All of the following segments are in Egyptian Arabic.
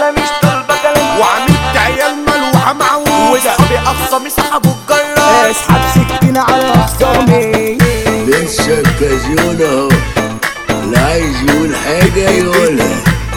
زمالة مش طالبة كلام وعملت عيال ملوحة معوجة واصحابي اخصامي سحبوا الجرة اسحب سكينة على اخصامي لسه الكازيون اهو اللي عايز يقول حاجة يقولها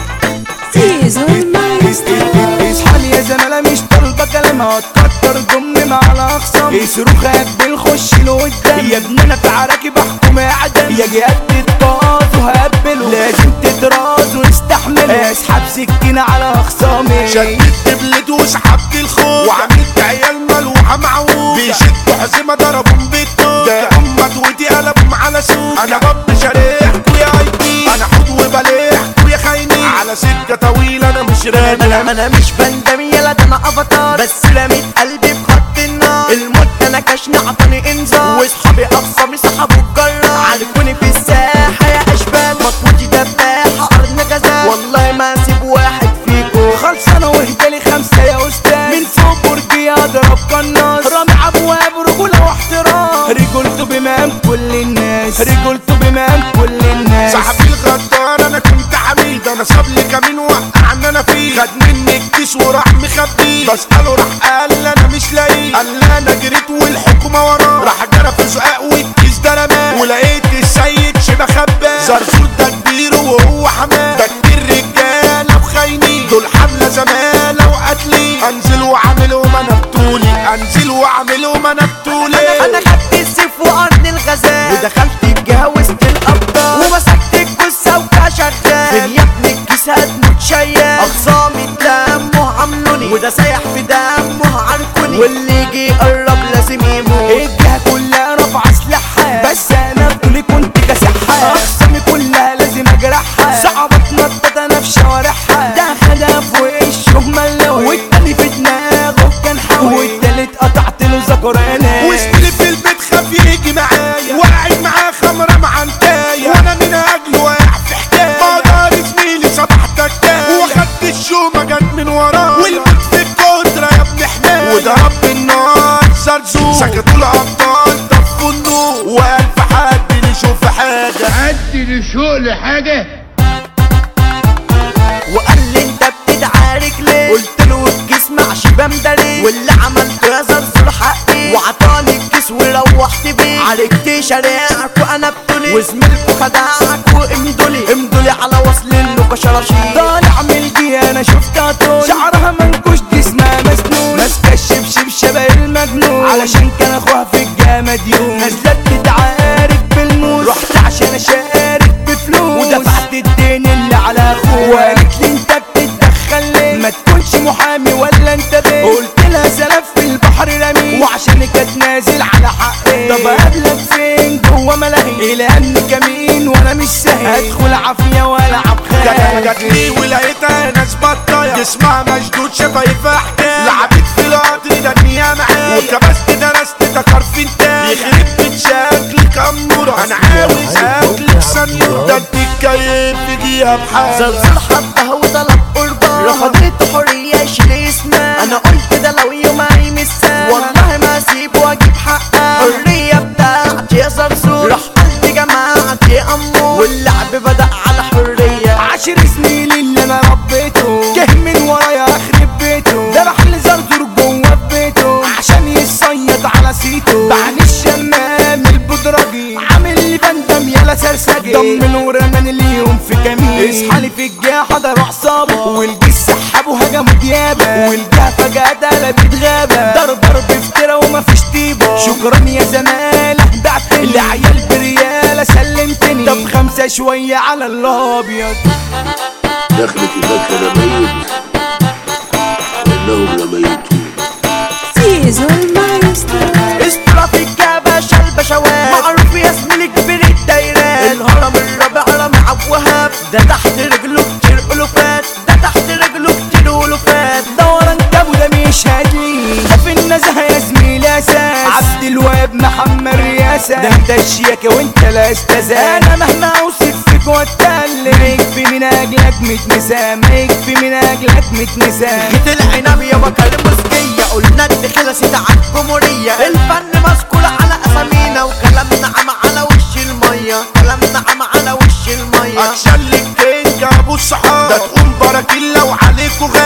سيزون مايسترو اصحى يا زمالة مش طالبة كلام هتكتر ضمن مع الاخصام يصرخ هبل خش لقدام يا ابني انا في عراكي بحكم اعدام يا جهات تتطاز وهبله لازم تتراز واستحمله اسحب سكينة على اخصامي شددت بلد وسحبت الخوف وعملت عيال ملوحة معوجة بيشدوا حزمة ضربهم بالطوب ده هم توتي قلبهم على سوق انا بب شريحكوا يا ايتي انا حوض وبليحكوا يا خاينين على سكة طويلة انا مش راجع انا انا مش بندم يلا ده انا افاتار بس رميت قلبي في خط النار الموت انا كشني عطاني انذار واصحابي اخصامي سحبوا الجرة عارفوني في الساحة يا اشبال مطوتي دباحة ارض جزاء والله ما اسيب واحد فيكو خلصانة واهدالي خمسة يا أستاذ من فوق برجي أضرب قناص رامي أبواب رجولة واحترام رجولته بمام كل الناس رجولته بمام كل الناس صاحبي الغدار انا كنت حميد انا ساب لي كمين وقع ان انا فيه خد مني الكيس وراح مخبيه بسأله راح قال لي انا مش لاقيه قال لي انا جريت والحكومة وراه راح جرى في زقاق والكيس ده رماه ولقيت السيد شبه خباه زرزور ده كبير وهو حماه ده كتير رجالة وخاينين دول حملة زمالة وقتلي انزل واعملهم انا بطولي انزل واعملهم انا بطولي انا خدت السيف وقرن الغزال ودخلت الجهة وسط الابطال ومسكت الجثة وكشغال فين يا ابني الكيس هتموت شيال اخصامي اتلموا عملوني وده سايح في دمه عركوني واللي يجي يقرب لازم يموت الجهة كلها رافعة سلاحها بس أنا بطولي كنت كاسحها أقسامي كلها لازم أجرحها صعبة تنطط أنا في شوارعها ده خدها في وشه ملوي والتاني في دماغه كان حاوي والتالت قطعت له ذكراني وزميلي في البيت خاف يجي معايا وقعد معاه خمرة معنتاية وانا من اجله واقع في حكاية مقدار زميلي صبح تكاية واخدت الشومة جت من وراه والبيت في الكترة يا ابن حماية وضرب بالنار زرزور سكتوا الابطال طفوا النور والف حد يشوف حاجة حد لشوق لحاجة وقال لي انت بتدعارك ليه قلت له الكيس مع شبام ده ليه واللي عملته يا زرزور حقي وعطاني الكيس وروحت بيه عالجت شارعك وانا بتولي وزميلكوا خدعك وامدولي امدولي على وصل له شراشيب طالع من الجهة أنا شفتها طول شعرها منكوش جسمها مسنون ماسكة الشبشب شبه المجنون علشان كان أخوها في الجهة مديون نزلت تتعارك بالموس رحت عشان أشارك بفلوس ودفعت الدين اللي على أخوها وقالت لي أنت بتتدخل ليه ما تكونش محامي ولا أنت بيه قلت لها سلف في البحر رمي وعشان كانت نازل على حقي طب أقابلك فين جوه ملاهي إلى أني كمين وأنا مش سهل أدخل عافية وألعب خيال جت لي ولقيتها ناس بطاية جسمها مشدود شفايفها حكاية لعبت في القطر دنيا معايا وكبست درست تكر في انتايا يخرب بيت شكلك أمورة أنا عاوز أكلك سنيورة ده انت الكيف تجيها بحاجة زلزال حبها وطلب قربان رفضت حرية يشيل اسمها انا قلت ده لو يوم هيمسها والله ما اسيب واجيب حقها الحرية بتاعتي يا زرزور راح قلبي جماعتي امور واللعب بدأ على حرية عشر زميلي اللي انا ربيته جه من ورايا اخرب بيته ده راح لزرزور جوه في بيته عشان يصيد على سيته بعد الشمام البدرجي عامل لي بندم يالا سرسجي ضمن ورمان اليوم في كمين اصحى لي في الجاه حضر عصابه والجيش سحبوا هجموا ديابه والجاه فجاه قلبت غابه ضرب ضرب افترا ومفيش طيبه شكرا يا زماله بعتني العيال برياله سلمتني طب خمسه شويه على الابيض دخلت هناك انا ميت وانهم لميتون سيزون مايسترو استرا في الجبشة البشوات معروف يا زميلي كبير الدايرات الهرم الرابع رمع وهاب ده تحت رجله كتير ألوفات ده تحت رجله كتير ألوفات دوران جابو ده مش هادي ده في النزهه يا زميلي اساس عبد الوهاب محمد رياسه ده انت الشياكه وانت لا استاذ انا مهما اوصف فيك واتكلم ما يكفي من اجلك ميت نساء ما يكفي من اجلك ميت نساء جيت العنب يا بكر مسكية قلنا الدخلة سيدة على الجمهورية الفن مسكول على أسامينا وكلامنا عم على وش المية كلامنا عم على وش المية اكشن لك كينج ابو الصحاب ده تقوم براكيلا وعليكوا غاب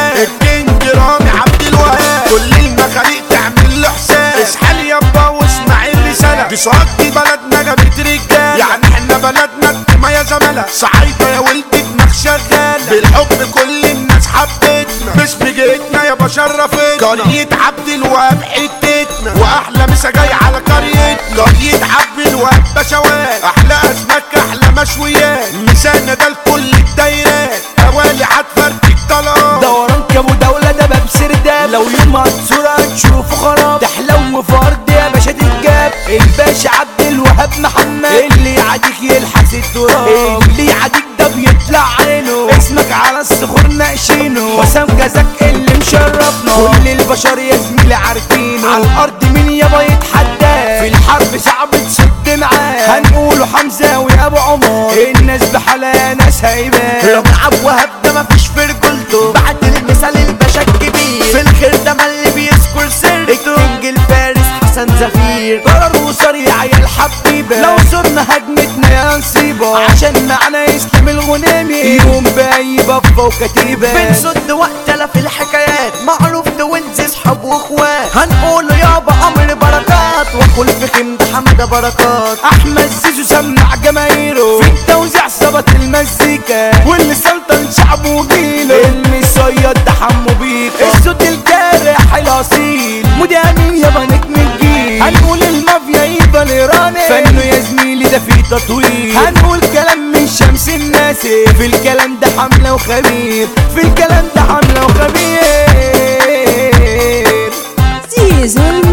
صاج دي بلدنا جابت رجال يعني احنا بلدنا ما يا زملاء صعيدة يا ولدي دماغ شغال بالحب كل الناس حبتنا مش بجيتنا يا بشرفتنا قرية عبد الوهاب حتتنا واحلى مسا جاي على قريتنا قرية عبد الوهاب بشوات احلى اسماك احلى مشويات مسانا ده لكل الدايرات اوالي هتفرق الطلقات دوران كابو دولة ده باب سرداب لو يوم هتصورة هتشوفه خراب تحلو فرد يا باشا تتجاب الباشا عبد الوهاب محمد اللي يعاديك يلحس التراب اللي يعاديك ده بيطلع عينه اسمك على الصخور ناقشينه حسام جزاك اللي مشرفنا كل البشر يا زميلي عارفينه على الارض مين يابا يتحدى في الحرب صعب تسد معاه هنقوله حمزة وابو عمر الناس بحالها ناس هيبان ربيع ابو وهب ده مفيش في رجولته بعد المثال الباشا الكبير في الخير ده ما اللي بيذكر سر الكينج الفارس حسن زفير قرر وسريع يا الحبيبة لو صرنا هجمتنا يا نصيبة عشان معنا يسلم الغنيمي يقوم بأي بفة وكتيبة بنسد وقتنا في الحكايات معروف توينز اصحاب واخوات هنقوله يابا امر بركات وكل في خمد حمد بركات احمد زيزو سمع جماهيره في التوزيع ظبط المزيكا واللي سلطن شعبه وجيله المصيد ده حمو بيكا الصوت الجارح الاصيل مدامين يابا نجم الجيل هنقول المافيا يفضل ايراني فانه يا زميلي ده فيه تطوير هنقول كلام من شمس الناس في الكلام ده حمله وخبير في الكلام ده حمله وخبير Diesel